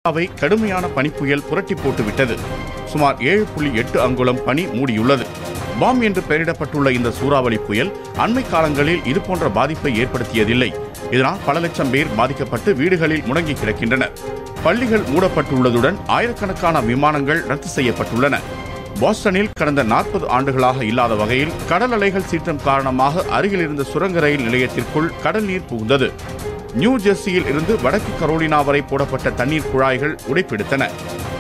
அவை கடுமையான பனிப்புயல் புரட்டி போட்டுவிட்டது சுமார் ஏழு புள்ளி எட்டு அங்குலம் பனி மூடியுள்ளது பாம் என்று பெயரிடப்பட்டுள்ள இந்த சூறாவளி புயல் அண்மை காலங்களில் இதுபோன்ற பாதிப்பை ஏற்படுத்தியதில்லை இதனால் பல லட்சம் பேர் பாதிக்கப்பட்டு வீடுகளில் முடங்கி கிடக்கின்றனர் பள்ளிகள் மூடப்பட்டுள்ளதுடன் ஆயிரக்கணக்கான விமானங்கள் ரத்து செய்யப்பட்டுள்ளன பாஸ்டனில் கடந்த நாற்பது ஆண்டுகளாக இல்லாத வகையில் கடல் அலைகள் சீற்றம் காரணமாக அருகில் இருந்த சுரங்க ரயில் நிலையத்திற்குள் கடல் நீர் புகுந்தது நியூ ஜெர்சியில் இருந்து வடக்கு கரோலினா வரை போடப்பட்ட தண்ணீர் குழாய்கள் உடைப்பெடுத்தன